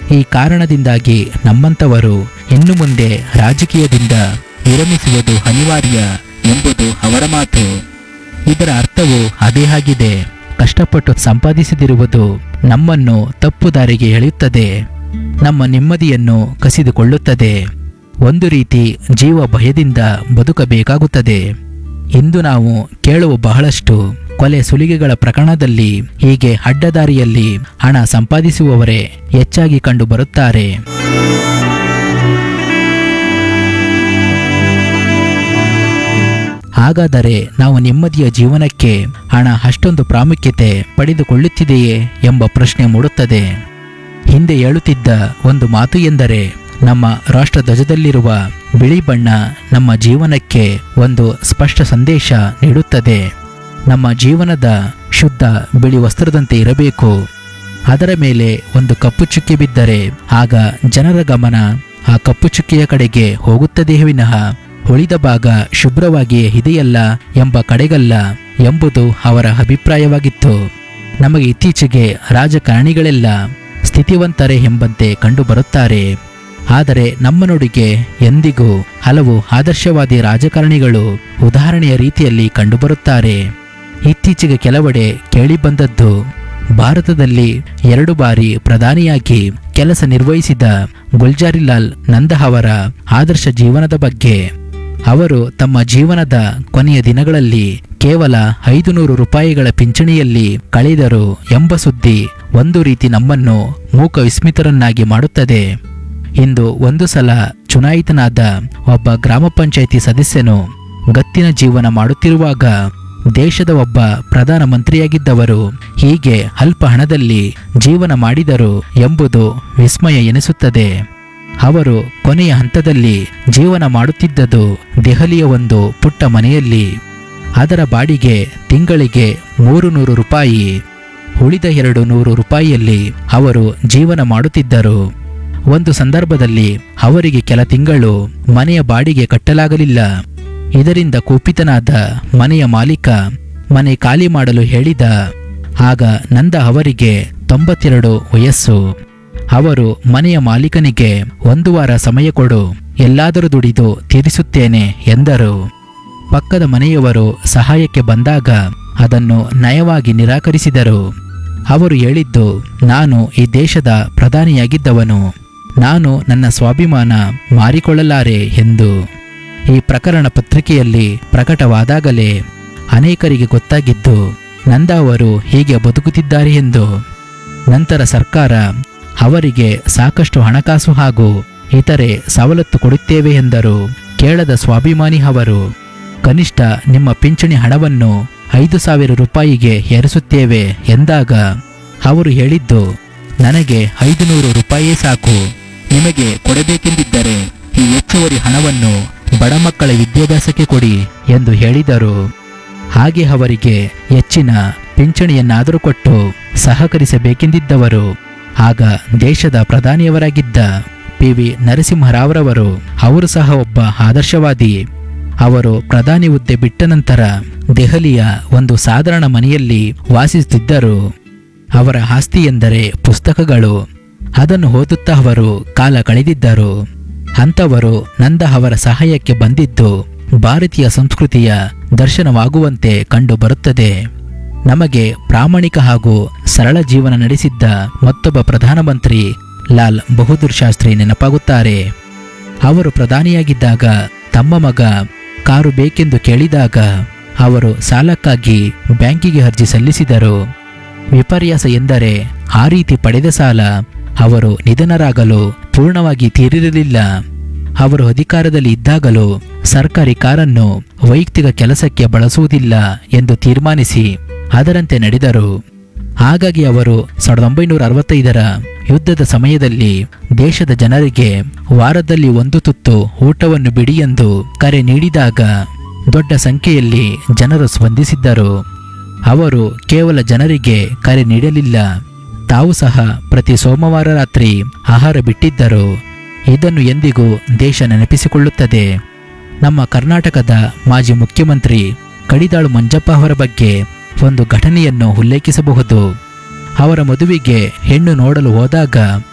ಈ ಕಾರಣದಿಂದಾಗಿ ನಮ್ಮಂಥವರು ಇನ್ನು ಮುಂದೆ ರಾಜಕೀಯದಿಂದ ವಿರಮಿಸುವುದು ಅನಿವಾರ್ಯ ಎಂಬುದು ಅವರ ಮಾತು ಇದರ ಅರ್ಥವು ಅದೇ ಆಗಿದೆ ಕಷ್ಟಪಟ್ಟು ಸಂಪಾದಿಸದಿರುವುದು ನಮ್ಮನ್ನು ತಪ್ಪು ದಾರಿಗೆ ಎಳೆಯುತ್ತದೆ ನಮ್ಮ ನೆಮ್ಮದಿಯನ್ನು ಕಸಿದುಕೊಳ್ಳುತ್ತದೆ ಒಂದು ರೀತಿ ಜೀವ ಭಯದಿಂದ ಬದುಕಬೇಕಾಗುತ್ತದೆ ಇಂದು ನಾವು ಕೇಳುವ ಬಹಳಷ್ಟು ಕೊಲೆ ಸುಲಿಗೆಗಳ ಪ್ರಕರಣದಲ್ಲಿ ಹೀಗೆ ಅಡ್ಡದಾರಿಯಲ್ಲಿ ಹಣ ಸಂಪಾದಿಸುವವರೇ ಹೆಚ್ಚಾಗಿ ಕಂಡುಬರುತ್ತಾರೆ ಹಾಗಾದರೆ ನಾವು ನೆಮ್ಮದಿಯ ಜೀವನಕ್ಕೆ ಹಣ ಅಷ್ಟೊಂದು ಪ್ರಾಮುಖ್ಯತೆ ಪಡೆದುಕೊಳ್ಳುತ್ತಿದೆಯೇ ಎಂಬ ಪ್ರಶ್ನೆ ಮೂಡುತ್ತದೆ ಹಿಂದೆ ಹೇಳುತ್ತಿದ್ದ ಒಂದು ಮಾತು ಎಂದರೆ ನಮ್ಮ ರಾಷ್ಟ್ರಧ್ವಜದಲ್ಲಿರುವ ಬಿಳಿ ಬಣ್ಣ ನಮ್ಮ ಜೀವನಕ್ಕೆ ಒಂದು ಸ್ಪಷ್ಟ ಸಂದೇಶ ನೀಡುತ್ತದೆ ನಮ್ಮ ಜೀವನದ ಶುದ್ಧ ಬಿಳಿ ವಸ್ತ್ರದಂತೆ ಇರಬೇಕು ಅದರ ಮೇಲೆ ಒಂದು ಕಪ್ಪು ಚುಕ್ಕೆ ಬಿದ್ದರೆ ಆಗ ಜನರ ಗಮನ ಆ ಕಪ್ಪು ಚುಕ್ಕೆಯ ಕಡೆಗೆ ಹೋಗುತ್ತದೆಯೇ ವಿನಃ ಉಳಿದ ಭಾಗ ಶುಭ್ರವಾಗಿಯೇ ಇದೆಯಲ್ಲ ಎಂಬ ಕಡೆಗಲ್ಲ ಎಂಬುದು ಅವರ ಅಭಿಪ್ರಾಯವಾಗಿತ್ತು ನಮಗೆ ಇತ್ತೀಚೆಗೆ ರಾಜಕಾರಣಿಗಳೆಲ್ಲ ಸ್ಥಿತಿವಂತರೇ ಎಂಬಂತೆ ಕಂಡುಬರುತ್ತಾರೆ ಆದರೆ ನಮ್ಮ ನುಡಿಗೆ ಎಂದಿಗೂ ಹಲವು ಆದರ್ಶವಾದಿ ರಾಜಕಾರಣಿಗಳು ಉದಾಹರಣೆಯ ರೀತಿಯಲ್ಲಿ ಕಂಡುಬರುತ್ತಾರೆ ಇತ್ತೀಚೆಗೆ ಕೆಲವೆಡೆ ಕೇಳಿಬಂದದ್ದು ಭಾರತದಲ್ಲಿ ಎರಡು ಬಾರಿ ಪ್ರಧಾನಿಯಾಗಿ ಕೆಲಸ ನಿರ್ವಹಿಸಿದ ಗುಲ್ಜಾರಿಲಾಲ್ ನಂದ ಅವರ ಆದರ್ಶ ಜೀವನದ ಬಗ್ಗೆ ಅವರು ತಮ್ಮ ಜೀವನದ ಕೊನೆಯ ದಿನಗಳಲ್ಲಿ ಕೇವಲ ಐದು ನೂರು ರೂಪಾಯಿಗಳ ಪಿಂಚಣಿಯಲ್ಲಿ ಕಳೆದರು ಎಂಬ ಸುದ್ದಿ ಒಂದು ರೀತಿ ನಮ್ಮನ್ನು ಮೂಕ ವಿಸ್ಮಿತರನ್ನಾಗಿ ಮಾಡುತ್ತದೆ ಇಂದು ಒಂದು ಸಲ ಚುನಾಯಿತನಾದ ಒಬ್ಬ ಗ್ರಾಮ ಪಂಚಾಯಿತಿ ಸದಸ್ಯನು ಗತ್ತಿನ ಜೀವನ ಮಾಡುತ್ತಿರುವಾಗ ದೇಶದ ಒಬ್ಬ ಪ್ರಧಾನಮಂತ್ರಿಯಾಗಿದ್ದವರು ಹೀಗೆ ಅಲ್ಪ ಹಣದಲ್ಲಿ ಜೀವನ ಮಾಡಿದರು ಎಂಬುದು ವಿಸ್ಮಯ ಎನಿಸುತ್ತದೆ ಅವರು ಕೊನೆಯ ಹಂತದಲ್ಲಿ ಜೀವನ ಮಾಡುತ್ತಿದ್ದದು ದೆಹಲಿಯ ಒಂದು ಪುಟ್ಟ ಮನೆಯಲ್ಲಿ ಅದರ ಬಾಡಿಗೆ ತಿಂಗಳಿಗೆ ಮೂರು ನೂರು ರೂಪಾಯಿ ಉಳಿದ ಎರಡು ನೂರು ರೂಪಾಯಿಯಲ್ಲಿ ಅವರು ಜೀವನ ಮಾಡುತ್ತಿದ್ದರು ಒಂದು ಸಂದರ್ಭದಲ್ಲಿ ಅವರಿಗೆ ಕೆಲ ತಿಂಗಳು ಮನೆಯ ಬಾಡಿಗೆ ಕಟ್ಟಲಾಗಲಿಲ್ಲ ಇದರಿಂದ ಕುಪಿತನಾದ ಮನೆಯ ಮಾಲೀಕ ಮನೆ ಖಾಲಿ ಮಾಡಲು ಹೇಳಿದ ಆಗ ನಂದ ಅವರಿಗೆ ತೊಂಬತ್ತೆರಡು ವಯಸ್ಸು ಅವರು ಮನೆಯ ಮಾಲೀಕನಿಗೆ ಒಂದು ವಾರ ಸಮಯ ಕೊಡು ಎಲ್ಲಾದರೂ ದುಡಿದು ತೀರಿಸುತ್ತೇನೆ ಎಂದರು ಪಕ್ಕದ ಮನೆಯವರು ಸಹಾಯಕ್ಕೆ ಬಂದಾಗ ಅದನ್ನು ನಯವಾಗಿ ನಿರಾಕರಿಸಿದರು ಅವರು ಹೇಳಿದ್ದು ನಾನು ಈ ದೇಶದ ಪ್ರಧಾನಿಯಾಗಿದ್ದವನು ನಾನು ನನ್ನ ಸ್ವಾಭಿಮಾನ ಮಾರಿಕೊಳ್ಳಲಾರೆ ಎಂದು ಈ ಪ್ರಕರಣ ಪತ್ರಿಕೆಯಲ್ಲಿ ಪ್ರಕಟವಾದಾಗಲೇ ಅನೇಕರಿಗೆ ಗೊತ್ತಾಗಿದ್ದು ನಂದ ಅವರು ಹೀಗೆ ಬದುಕುತ್ತಿದ್ದಾರೆ ಎಂದು ನಂತರ ಸರ್ಕಾರ ಅವರಿಗೆ ಸಾಕಷ್ಟು ಹಣಕಾಸು ಹಾಗೂ ಇತರೆ ಸವಲತ್ತು ಕೊಡುತ್ತೇವೆ ಎಂದರು ಕೇಳದ ಸ್ವಾಭಿಮಾನಿ ಅವರು ಕನಿಷ್ಠ ನಿಮ್ಮ ಪಿಂಚಣಿ ಹಣವನ್ನು ಐದು ಸಾವಿರ ರೂಪಾಯಿಗೆ ಏರಿಸುತ್ತೇವೆ ಎಂದಾಗ ಅವರು ಹೇಳಿದ್ದು ನನಗೆ ಐದು ನೂರು ರೂಪಾಯೇ ಸಾಕು ನಿಮಗೆ ಕೊಡಬೇಕೆಂದಿದ್ದರೆ ಈ ಹೆಚ್ಚುವರಿ ಹಣವನ್ನು ಬಡ ಮಕ್ಕಳ ವಿದ್ಯಾಭ್ಯಾಸಕ್ಕೆ ಕೊಡಿ ಎಂದು ಹೇಳಿದರು ಹಾಗೆ ಅವರಿಗೆ ಹೆಚ್ಚಿನ ಪಿಂಚಣಿಯನ್ನಾದರೂ ಕೊಟ್ಟು ಸಹಕರಿಸಬೇಕೆಂದಿದ್ದವರು ಆಗ ದೇಶದ ಪ್ರಧಾನಿಯವರಾಗಿದ್ದ ಪಿ ವಿ ನರಸಿಂಹರಾವ್ರವರು ಅವರು ಸಹ ಒಬ್ಬ ಆದರ್ಶವಾದಿ ಅವರು ಪ್ರಧಾನಿ ಹುದ್ದೆ ಬಿಟ್ಟ ನಂತರ ದೆಹಲಿಯ ಒಂದು ಸಾಧಾರಣ ಮನೆಯಲ್ಲಿ ವಾಸಿಸುತ್ತಿದ್ದರು ಅವರ ಆಸ್ತಿ ಎಂದರೆ ಪುಸ್ತಕಗಳು ಅದನ್ನು ಓದುತ್ತಾ ಅವರು ಕಾಲ ಕಳೆದಿದ್ದರು ಅಂಥವರು ನಂದ ಅವರ ಸಹಾಯಕ್ಕೆ ಬಂದಿದ್ದು ಭಾರತೀಯ ಸಂಸ್ಕೃತಿಯ ದರ್ಶನವಾಗುವಂತೆ ಕಂಡು ಬರುತ್ತದೆ ನಮಗೆ ಪ್ರಾಮಾಣಿಕ ಹಾಗೂ ಸರಳ ಜೀವನ ನಡೆಸಿದ್ದ ಮತ್ತೊಬ್ಬ ಪ್ರಧಾನಮಂತ್ರಿ ಲಾಲ್ ಬಹದ್ದೂರ್ ಶಾಸ್ತ್ರಿ ನೆನಪಾಗುತ್ತಾರೆ ಅವರು ಪ್ರಧಾನಿಯಾಗಿದ್ದಾಗ ತಮ್ಮ ಮಗ ಕಾರು ಬೇಕೆಂದು ಕೇಳಿದಾಗ ಅವರು ಸಾಲಕ್ಕಾಗಿ ಬ್ಯಾಂಕಿಗೆ ಅರ್ಜಿ ಸಲ್ಲಿಸಿದರು ವಿಪರ್ಯಾಸ ಎಂದರೆ ಆ ರೀತಿ ಪಡೆದ ಸಾಲ ಅವರು ನಿಧನರಾಗಲು ಪೂರ್ಣವಾಗಿ ತೀರಿರಲಿಲ್ಲ ಅವರು ಅಧಿಕಾರದಲ್ಲಿ ಇದ್ದಾಗಲೂ ಸರ್ಕಾರಿ ಕಾರನ್ನು ವೈಯಕ್ತಿಕ ಕೆಲಸಕ್ಕೆ ಬಳಸುವುದಿಲ್ಲ ಎಂದು ತೀರ್ಮಾನಿಸಿ ಅದರಂತೆ ನಡೆದರು ಹಾಗಾಗಿ ಅವರು ಸಾವಿರದ ಒಂಬೈನೂರ ಅರವತ್ತೈದರ ಯುದ್ಧದ ಸಮಯದಲ್ಲಿ ದೇಶದ ಜನರಿಗೆ ವಾರದಲ್ಲಿ ಒಂದು ತುತ್ತು ಊಟವನ್ನು ಬಿಡಿ ಎಂದು ಕರೆ ನೀಡಿದಾಗ ದೊಡ್ಡ ಸಂಖ್ಯೆಯಲ್ಲಿ ಜನರು ಸ್ಪಂದಿಸಿದ್ದರು ಅವರು ಕೇವಲ ಜನರಿಗೆ ಕರೆ ನೀಡಲಿಲ್ಲ ತಾವು ಸಹ ಪ್ರತಿ ಸೋಮವಾರ ರಾತ್ರಿ ಆಹಾರ ಬಿಟ್ಟಿದ್ದರು ಇದನ್ನು ಎಂದಿಗೂ ದೇಶ ನೆನಪಿಸಿಕೊಳ್ಳುತ್ತದೆ ನಮ್ಮ ಕರ್ನಾಟಕದ ಮಾಜಿ ಮುಖ್ಯಮಂತ್ರಿ ಕಡಿದಾಳು ಮಂಜಪ್ಪ ಅವರ ಬಗ್ಗೆ ಒಂದು ಘಟನೆಯನ್ನು ಉಲ್ಲೇಖಿಸಬಹುದು ಅವರ ಮದುವೆಗೆ ಹೆಣ್ಣು ನೋಡಲು ಹೋದಾಗ